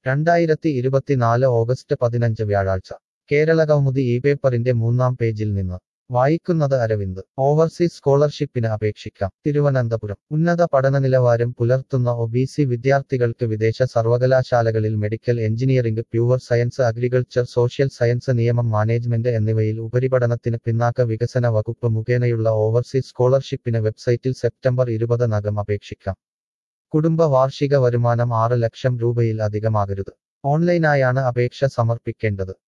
രണ്ടായിരത്തി ഇരുപത്തിനാല് ഓഗസ്റ്റ് പതിനഞ്ച് വ്യാഴാഴ്ച കേരള കൗമുദി ഈ പേപ്പറിന്റെ മൂന്നാം പേജിൽ നിന്ന് വായിക്കുന്നത് അരവിന്ദ് ഓവർസീസ് സ്കോളർഷിപ്പിന് അപേക്ഷിക്കാം തിരുവനന്തപുരം ഉന്നത പഠന നിലവാരം പുലർത്തുന്ന ഒ ബി സി വിദ്യാർത്ഥികൾക്ക് വിദേശ സർവകലാശാലകളിൽ medical engineering pure science agriculture social science നിയമം മാനേജ്മെന്റ് എന്നിവയിൽ ഉപരിപഠനത്തിന് പിന്നാക്ക വികസന വകുപ്പ് മുഖേനയുള്ള ഓവർസീസ് സ്കോളർഷിപ്പിന് വെബ്സൈറ്റിൽ സെപ്റ്റംബർ ഇരുപതിനകം അപേക്ഷിക്കാം കുടുംബ വാർഷിക വരുമാനം ആറ് ലക്ഷം രൂപയിൽ അധികമാകരുത് ഓൺലൈനായാണ് അപേക്ഷ സമർപ്പിക്കേണ്ടത്